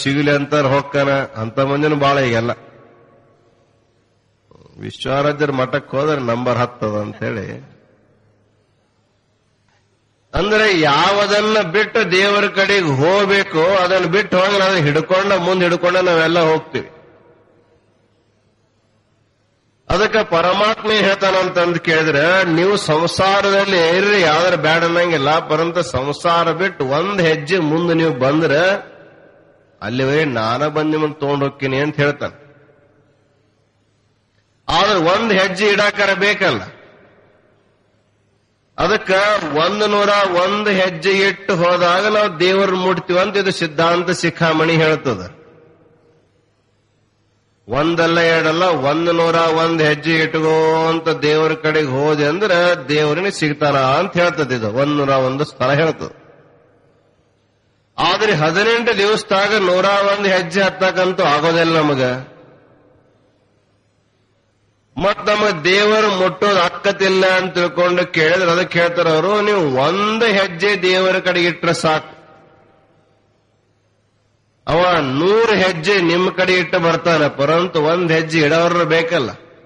ಸಿಗಲಿ ಅಂತಾರ ಹೊಕ್ಕನ ಅಂತ ಮಂದಿನ ಬಾಳ ಈಗೆಲ್ಲ ವಿಶ್ವರಾಜ್ಯರ ಮಠಕ್ಕೆ ಹೋದ್ರೆ ನಂಬರ್ ಹತ್ತದ ಅಂತೇಳಿ ಅಂದ್ರೆ ಯಾವದನ್ನ ಬಿಟ್ಟು ದೇವರ ಕಡೆಗೆ ಹೋಗ್ಬೇಕು ಅದನ್ನ ಬಿಟ್ಟು ಹೋಗಿ ನಾವು ಹಿಡ್ಕೊಂಡ ಮುಂದೆ ಹಿಡ್ಕೊಂಡ ನಾವೆಲ್ಲ ಹೋಗ್ತೀವಿ ಅದಕ್ಕೆ ಪರಮಾತ್ಮ ಏನ್ ಹೇಳ್ತಾನಂತಂದು ಕೇಳಿದ್ರೆ ನೀವು ಸಂಸಾರದಲ್ಲಿ ಇರ್ರಿ ಯಾವ್ದಾರ ಬ್ಯಾಡ ಅನ್ನಂಗಿಲ್ಲ ಪರಂತ ಸಂಸಾರ ಬಿಟ್ಟು ಒಂದ್ ಹೆಜ್ಜೆ ಮುಂದೆ ನೀವು ಬಂದ್ರೆ ಅಲ್ಲಿವರೆಗೆ ನಾನ ಬಂದ್ ನಿಮ್ಮನ್ನ ತಗೊಂಡ್ ಹೋಗ್ತೀನಿ ಅಂತ ಹೇಳ್ತಾನೆ ಆದ್ರೆ ಒಂದ್ ಹೆಜ್ಜೆ ಇಡಾಕರ ಬೇಕಲ್ಲ ಅದಕ್ಕ ಒಂದ್ ನೂರ ಒಂದ್ ಹೆಜ್ಜೆ ಇಟ್ಟು ಹೋದಾಗ ನಾವು ದೇವರ ಮುಟ್ತೀವಿ ಅಂತ ಇದು ಸಿದ್ಧಾಂತ ಶಿಖಾಮಣಿ ಹೇಳ್ತದ ಒಂದಲ್ಲ ಎರಡಲ್ಲ ಒಂದ್ ನೂರ ಒಂದ್ ಹೆಜ್ಜೆ ಇಟ್ಕೋ ಅಂತ ದೇವರ ಕಡೆಗೆ ಹೋದೆ ಅಂದ್ರೆ ದೇವರನ್ನ ಸಿಗ್ತಾನ ಅಂತ ಹೇಳ್ತದ ಇದು ಒಂದ್ ನೂರ ಒಂದು ಸ್ಥಳ ಹೇಳ್ತದ ಆದ್ರೆ ಹದಿನೆಂಟು ದಿವಸದಾಗ ನೂರ ಒಂದ್ ಹೆಜ್ಜೆ ಹತ್ತಕ್ಕಂತೂ ಆಗೋದಿಲ್ಲ ನಮಗ ಮತ್ ನಮಗ್ ದೇವರು ಮುಟ್ಟೋದು ಅಕ್ಕತಿಲ್ಲ ಅಂತ ತಿಳ್ಕೊಂಡು ಕೇಳಿದ್ರೆ ಅದಕ್ಕೆ ಹೇಳ್ತಾರ ಅವರು ನೀವು ಒಂದು ಹೆಜ್ಜೆ ದೇವರ ಕಡೆಗೆ ಇಟ್ರೆ ಸಾಕು ಅವ ನೂರು ಹೆಜ್ಜೆ ನಿಮ್ಮ ಕಡೆ ಇಟ್ಟು ಬರ್ತಾನೆ ಪರಂತು ಒಂದ್ ಹೆಜ್ಜೆ ಇಡೋರು ಬೇಕಲ್ಲ